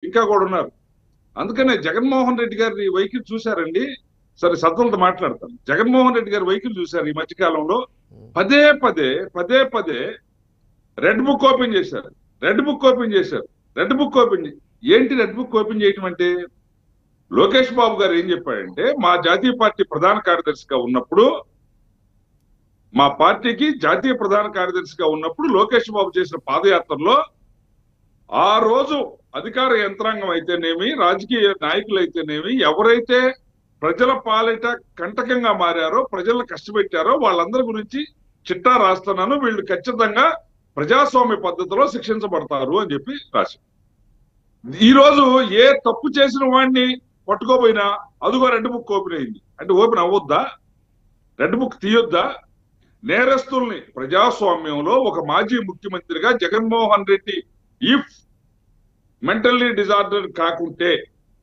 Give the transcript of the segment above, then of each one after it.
ఇంకా కూడా ఉన్నారు అందుకనే జగన్మోహన్ రెడ్డి గారి వైఖరి చూశారండి సరే సత్తులతో మాట్లాడతాను జగన్మోహన్ రెడ్డి గారి వైఖరి చూశారు ఈ మధ్య కాలంలో పదే పదే పదే పదే రెడ్ బుక్ ఓపెన్ చేశారు రెడ్ బుక్ ఓపెన్ చేశారు రెడ్ బుక్ ఓపెన్ చే- ఏంటి రెడ్ బుక్ ఓపెన్ చేయటం అంటే లోకేష్ బాబు గారు ఏం చెప్పాడంటే మా జాతీయ పార్టీ ప్రధాన కార్యదర్శిగా ఉన్నప్పుడు మా పార్టీకి జాతీయ ప్రధాన కార్యదర్శిగా ఉన్నప్పుడు లోకేష్ బాబు చేసిన పాదయాత్రలో ఆ రోజు అధికార యంత్రాంగం అయితేనేమి రాజకీయ నాయకులు అయితేనేమి ఎవరైతే ప్రజల పాలిట కంటకంగా మారారో ప్రజలను కష్టపెట్టారో వాళ్ళందరి గురించి చిట్టా రాస్తున్నాను వీళ్ళు ఖచ్చితంగా ప్రజాస్వామ్య పద్ధతిలో శిక్షించబడతారు అని చెప్పి రాశారు ఈ రోజు ఏ తప్పు చేసిన వాడిని పట్టుకోపోయినా అదిగో రెడ్ బుక్ ఓపెన్ అయింది అంటే ఓపెన్ అవ్వొద్దా రెడ్ బుక్ తీయొద్దా నేరస్తుల్ని ప్రజాస్వామ్యంలో ఒక మాజీ ముఖ్యమంత్రిగా Jaganmohan Reddy if mentally disorder కాకుంటే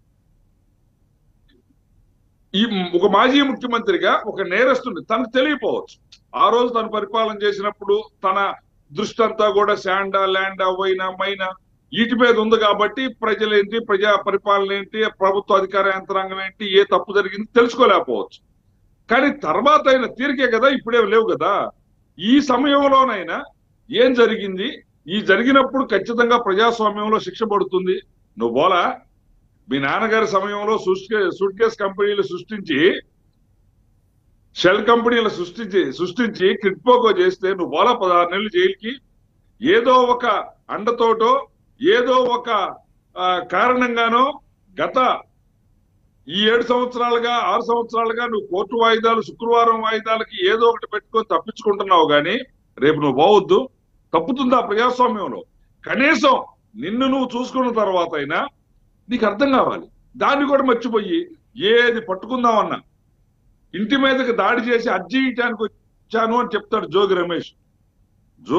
ఈ ఒక మాజీ ముఖ్యమంత్రిగా ఒక నేరస్తుని తనకు తెలియపోవచ్చు ఆ రోజు తను పరిపాలన చేసినప్పుడు తన దృష్టి అంతా కూడా శాండా ల్యాండా వైనా మైనా వీటి మీద ఉంది కాబట్టి ప్రజలేంటి ప్రజా పరిపాలన ఏంటి ప్రభుత్వ అధికార యంత్రాంగం ఏంటి ఏ తప్పు జరిగింది తెలుసుకోలేకపోవచ్చు కానీ తర్వాత అయిన తీరికే కదా ఇప్పుడే లేవు కదా ఈ సమయంలోనైనా ఏం జరిగింది ఈ జరిగినప్పుడు ఖచ్చితంగా ప్రజాస్వామ్యంలో శిక్ష పడుతుంది నువ్వు బోలా మీ నాన్నగారి సమయంలో సూట్ కేస్ కంపెనీలు సృష్టించి షెల్ కంపెనీలు సృష్టించి సృష్టించి కిడ్పోకో చేస్తే నువ్వు బోలా పదహారు నెలలు జైలుకి ఏదో ఒక అండతోటో ఏదో ఒక ఆ, కారణంగానో గత ఈ ఏడు సంవత్సరాలుగా ఆరు సంవత్సరాలుగా నువ్వు కోర్టు వాయిదాలు శుక్రవారం వాయిదాలకి ఏదో ఒకటి పెట్టుకొని తప్పించుకుంటున్నావు గాని రేపు నువ్వు పోవద్దు తప్పుతుందా ప్రజాస్వామ్యంలో కనీసం నిన్ను నువ్వు చూసుకున్న తర్వాత అయినా నీకు అర్థం కావాలి దాన్ని కూడా మర్చిపోయి ఏది పట్టుకుందామన్నా ఇంటి మీదకి దాడి చేసి అర్జీ ఇయటానికి వచ్చాను అని చెప్తాడు జోగి రమేష్